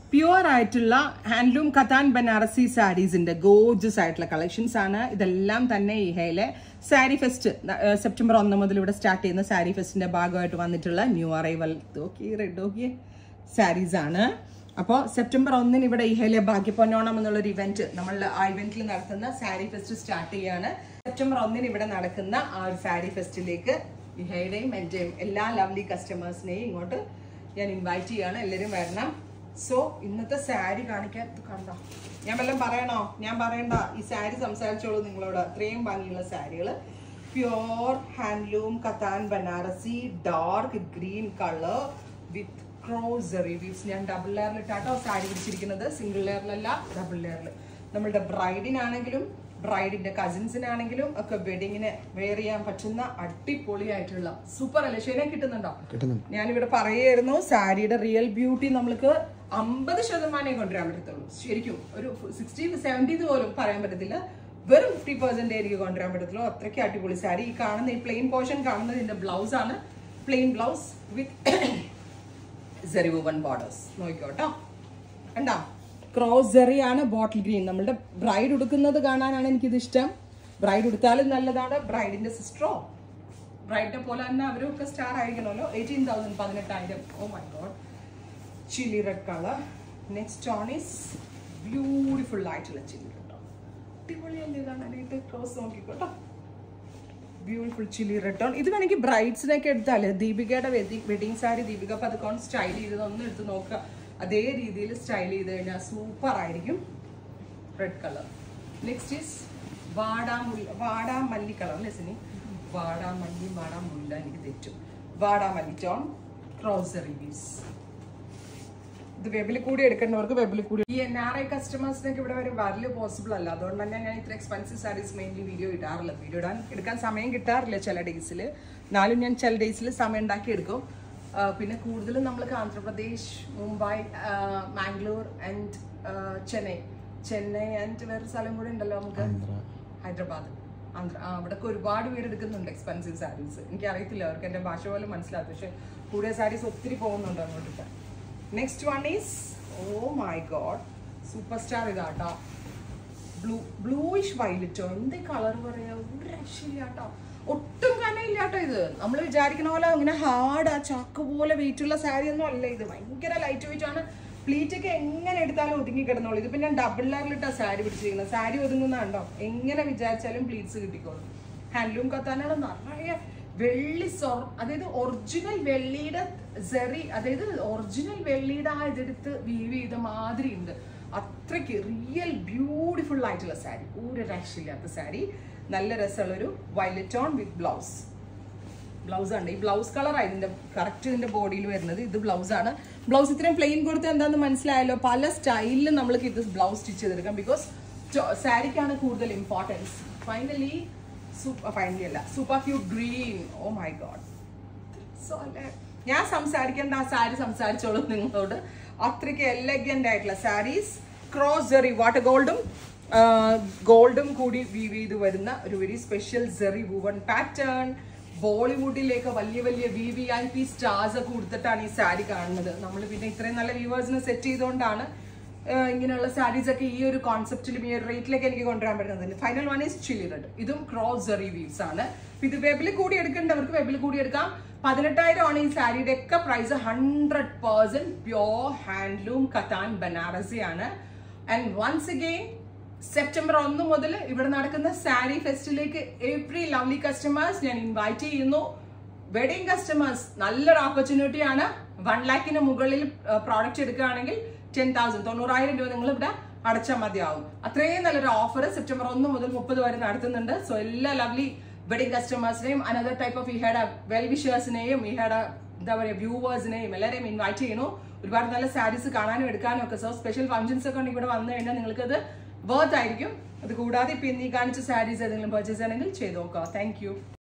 pure ആയിട്ടുള്ള handloom cotton Banarasi സാരീസിന്റെ gorgeous ആയിട്ടുള്ള കളക്ഷൻസ് ആണ് ഇതെല്ലാം തന്നെ ഇഹയിലെ സാരി ഫെസ്റ്റ് സെപ്റ്റംബർ ഒന്ന് മുതൽ ഇവിടെ സ്റ്റാർട്ട് ചെയ്യുന്ന സാരി ഫെസ്റ്റിന്റെ ഭാഗമായിട്ട് വന്നിട്ടുള്ള new arrival okay red okay saris ആണ് അപ്പോൾ സെപ്റ്റംബർ ഒന്നിന് ഇവിടെ ഇഹയിലെ ഭാഗ്യപ്പൊന്നോണം എന്നുള്ളൊരു ഇവന്റ് നമ്മൾ ആ ഇവന്റിൽ നടത്തുന്ന സാരി ഫെസ്റ്റ് സ്റ്റാർട്ട് ചെയ്യാണ് സെപ്റ്റംബർ ഒന്നിന് ഇവിടെ നടക്കുന്ന ആ ഒരു സാരി ഫെസ്റ്റിലേക്ക് ഇഹയുടെയും എൻ്റെയും എല്ലാ ലവ്ലി കസ്റ്റമേഴ്സിനെയും ഇങ്ങോട്ട് ഞാൻ ഇൻവൈറ്റ് ചെയ്യാണ് എല്ലാവരും വരണം സോ ഇന്നത്തെ സാരി കാണിക്കാൻ ഇത് കണ്ടോ ഞാൻ വല്ലതും പറയണോ ഞാൻ പറയണ്ട ഈ സാരി സംസാരിച്ചോളൂ നിങ്ങളോട് അത്രയും ഭംഗിയുള്ള സാരികൾ pure handloom cotton Banarasi dark green colour with ക്രോസറി വീവ്സ് ഞാൻ ഡബിൾ ലെയറിൽ ഇട്ടാട്ടോ സാരി പിടിച്ചിരിക്കുന്നത് സിംഗിൾ ലെയറിലല്ല ഡബിൾ ലെയറിൽ നമ്മളുടെ ബ്രൈഡിനാണെങ്കിലും ബ്രൈഡിന്റെ കസിൻസിനാണെങ്കിലും ഒക്കെ വെഡിങ്ങിന് വെയർ ചെയ്യാൻ പറ്റുന്ന അടിപൊളിയായിട്ടുള്ള സൂപ്പർ അല്ലേ ശരിയാ കിട്ടുന്നുണ്ടോ കിട്ടുന്നുണ്ട് ഞാനിവിടെ പറയായിരുന്നു സാരിയുടെ റിയൽ ബ്യൂട്ടി നമ്മൾക്ക് അമ്പത് ശതമാനമേ കൊണ്ടുവരാൻ പറ്റത്തുള്ളൂ ശരിക്കും ഒരു സിക്സ്റ്റി സെവൻറ്റി പോലും പറയാൻ പറ്റത്തില്ല വെറും ഫിഫ്റ്റി പെർസെന്റ് എനിക്ക് കൊണ്ടുവരാൻ പറ്റത്തുള്ളൂ അത്രയ്ക്ക് അടിപൊളി സാരി ഈ കാണുന്ന ഈ പ്ലെയിൻ പോർഷൻ കാണുന്നത് ഇതിന്റെ ബ്ലൗസ് ആണ് പ്ലെയിൻ ബ്ലൗസ് വിത്ത് സെറിവൻ ബോർഡേഴ്സ് നോക്കിക്കോട്ടോ കണ്ടാ ക്രോസ് ജെറി ആണ് ബോട്ടിൽ ഗ്രീൻ നമ്മളുടെ ബ്രൈഡ് ഉടുക്കുന്നത് കാണാനാണ് എനിക്കിത് ഇഷ്ടം ബ്രൈഡ് ഉടുത്താലും നല്ലതാണ് ബ്രൈഡിന്റെ സിസ്റ്ററോ ബ്രൈഡിനെ പോലെ തന്നെ അവരും ഒക്കെ സ്റ്റാർ ആയിരിക്കണമല്ലോ എയ്റ്റീൻ തൗസൻഡ് പതിനെട്ടായിരം oh my god chilli red colour next one is beautiful ആയിട്ടുള്ള ചില്ലി കേട്ടോ അടിപൊളിയല്ലേ കാണാനായിട്ട് ക്രോസ് നോക്കിക്കോട്ടോ ബ്യൂട്ടിഫുൾ ചില്ലി റെഡ് ടോൺ ഇത് വേണമെങ്കിൽ ബ്രൈഡ്സിനൊക്കെ എടുത്താൽ ദീപികയുടെ വെഡിങ് സാരി ദീപിക പതുക്കോൺ സ്റ്റൈൽ ചെയ്തത് ഒന്ന് എടുത്ത് നോക്കുക അതേ രീതിയിൽ സ്റ്റൈൽ ചെയ്ത് കഴിഞ്ഞാൽ സൂപ്പർ ആയിരിക്കും റെഡ് കളർ നെക്സ്റ്റ് ഈസ് വാടാമുല്ല വാടാമല്ലി കളർ അല്ലേ സിനി വാടാമല്ലി വാടാമുല്ല എനിക്ക് തെറ്റും വാടാമല്ലി ടോൺ ക്രോസറി വീസ് ഇത് വെബിൽ കൂടി എടുക്കേണ്ടവർക്ക് വെബിൽ കൂടി ഈ എൻ ആർ ഐ കസ്റ്റമേഴ്സിനൊക്കെ ഇവിടെ വരെ വരല് പോസിബിൾ അല്ല അതുകൊണ്ട് തന്നെ ഞാൻ ഇത്ര എക്സ്പെൻസീവ് സാരീസ് മെയിൻലി വീഡിയോ ഇടാറില്ല വീഡിയോ ഇടാൻ എടുക്കാൻ സമയം കിട്ടാറില്ല ചില ഡേയ്സിൽ എന്നാലും ഞാൻ ചില ഡേയ്സിൽ സമയം ഉണ്ടാക്കി എടുക്കും ആ, പിന്നെ കൂടുതലും നമ്മൾ ആന്ധ്രാപ്രദേശ് മുംബൈ മാംഗ്ലൂർ ആൻഡ് ചെന്നൈ ചെന്നൈ ആൻഡ് വേറെ സ്ഥലം കൂടെ ഉണ്ടല്ലോ നമുക്ക് ഹൈദരാബാദ് ആന്ധ്ര ആ, അവിടെയൊക്കെ ഒരുപാട് പേര് എടുക്കുന്നുണ്ട് എക്സ്പെൻസീവ് സാരീസ് എനിക്ക് അറിയത്തില്ല അവർക്ക് എൻ്റെ ഭാഷ പോലും മനസ്സിലാത്ത പക്ഷെ കൂടിയ സാരീസ് ഒത്തിരി പോകുന്നുണ്ട് അങ്ങോട്ടൊക്കെ next one is oh my god super star ഇതാട്ടോ ബ്ലൂ ബ്ലൂയിഷ് വൈലറ്റോ എന്ത് കളർ പറയാ ഒരു രക്ഷയില്ല കേട്ടോ ഒട്ടും കനയില്ല കേട്ടോ ഇത് നമ്മൾ വിചാരിക്കുന്ന പോലെ ഇങ്ങനെ ഹാർഡ് ആ ചാക്ക് പോലെ വെയിറ്റ് ഉള്ള സാരി ഒന്നും അല്ല ഇത് ഭയങ്കര ലൈറ്റ് വെയിറ്റ് ആണ് പ്ലീറ്റ് ഒക്കെ എങ്ങനെ എടുത്താലും ഒതുങ്ങി കിടന്നോളൂ ഇതിപ്പോ ഞാൻ ഡബിൾ ലെയറിലിട്ടാ സാരി പിടിച്ചിരിക്കുന്നത് സാരി ഒതുങ്ങുന്ന കണ്ടോ എങ്ങനെ വിചാരിച്ചാലും പ്ലീറ്റ്സ് കിട്ടിക്കോളും ഹാൻഡ്ലൂം കത്താനാണ് നിറയെ വെള്ളി സൊർ അതായത് ഒറിജിനൽ വെള്ളിയുടെ സെറി അതായത് ഒറിജിനൽ വെള്ളിയുടെ ആ ഇതെടുത്ത് വീവ് ചെയ്ത മാതിരി ഉണ്ട് അത്രയ്ക്ക് റിയൽ ബ്യൂട്ടിഫുൾ ആയിട്ടുള്ള സാരി ഒരു രക്ഷയില്ലാത്ത സാരി നല്ല രസമുള്ളൊരു violet on with blouse blouse ആണ് ഈ ബ്ലൗസ് കളറാണ് ഇതിന്റെ കറക്റ്റ് ഇതിന്റെ ബോഡിയിൽ വരുന്നത് ഇത് ബ്ലൗസ് ആണ് ബ്ലൗസ് ഇത്രയും പ്ലെയിൻ കൊടുത്ത് എന്താണെന്ന് മനസ്സിലായല്ലോ പല സ്റ്റൈലിലും നമ്മൾക്ക് ഇത് ബ്ലൗസ് സ്റ്റിച്ച് ചെയ്തെടുക്കാം ബിക്കോസ് സാരിക്കാണ് കൂടുതൽ ഇമ്പോർട്ടൻസ് ഫൈനലി സൂപ്പർ ഫൈനലി അല്ല super cute green oh my god so അല്ലേ ഞാൻ സംസാരിക്കേണ്ട ആ സാരി സംസാരിച്ചോളൂ നിങ്ങളോട് അത്രയ്ക്ക് എലഗന്റ് ആയിട്ടുള്ള saris cross zari water gold ഗോൾഡും കൂടി വീവ് ചെയ്ത് വരുന്ന ഒരു very special zari woven pattern ബോളിവുഡിലേക്ക് വലിയ വലിയ V V I P stars ഒക്കെ കൊടുത്തിട്ടാണ് ഈ സാരി കാണുന്നത് നമ്മൾ പിന്നെ ഇത്രയും നല്ല വ്യൂവേഴ്സിനെ സെറ്റ് ചെയ്തുകൊണ്ടാണ് ഏഹ് ഇങ്ങനെയുള്ള സാരീസ് ഒക്കെ ഈ ഒരു കോൺസെപ്റ്റിലും ഈ ഒരു റേറ്റിലേക്ക് എനിക്ക് കൊണ്ടുവരാൻ പറ്റുന്നത് final one is chilli red ഇതും ക്രോസ് ജെറി വീവ്സ് ആണ് ഇത് വെബിൽ കൂടി എടുക്കേണ്ടവർക്ക് വെബിൽ കൂടി എടുക്കാം പതിനെട്ടായിരം ആണ് ഈ സാരിയുടെ ഒക്കെ price hundred percent pure handloom cotton Banarasi ആണ് ആൻഡ് വൺസ് അഗെയിൻ സെപ്റ്റംബർ ഒന്ന് മുതൽ ഇവിടെ നടക്കുന്ന സാരി ഫെസ്റ്റിലേക്ക് എവറി ലവ്ലി കസ്റ്റമേഴ്സ് ഞാൻ ഇൻവൈറ്റ് ചെയ്യുന്നു വെഡിങ് കസ്റ്റമേഴ്സ് നല്ലൊരു ഓപ്പർച്യൂണിറ്റി ആണ് വൺ ലാഖിന് മുകളിൽ പ്രോഡക്റ്റ് എടുക്കുകയാണെങ്കിൽ ടെൻ തൗസൻഡ് തൊണ്ണൂറായിരം രൂപ നിങ്ങൾ ഇവിടെ അടച്ചാൽ മതിയാവും അത്രയും നല്ലൊരു ഓഫർ സെപ്റ്റംബർ ഒന്ന് മുതൽ മുപ്പത് വരെ നടത്തുന്നുണ്ട് സോ എല്ലാ ലവ്ലി വെഡിങ് കസ്റ്റമേഴ്സിനെയും അനദർ ടൈപ്പ് ഓഫ് ഈ ഹാഡ് വെൽ വിഷേഴ്സിനെയും ഈ ഹാഡ് എന്താ പറയുക വ്യൂവേഴ്സിനെയും എല്ലാവരെയും ഇൻവൈറ്റ് ചെയ്യുന്നു ഒരുപാട് നല്ല സാരീസ് കാണാനും എടുക്കാനും ഒക്കെ സോ സ്പെഷ്യൽ ഫംഗ്ഷൻസ് ഒക്കെ ഉണ്ടെങ്കിൽ ഇവിടെ വന്നു കഴിഞ്ഞാൽ നിങ്ങൾക്ക് അത് വർത്ത് ആയിരിക്കും അത് കൂടാതെ ഇപ്പൊ ഇന്ന് ഈ കാണിച്ച സാരീസ് ഏതെങ്കിലും പർച്ചേസ് ചെയ്യണമെങ്കിൽ ചെയ്ത് നോക്കാം താങ്ക്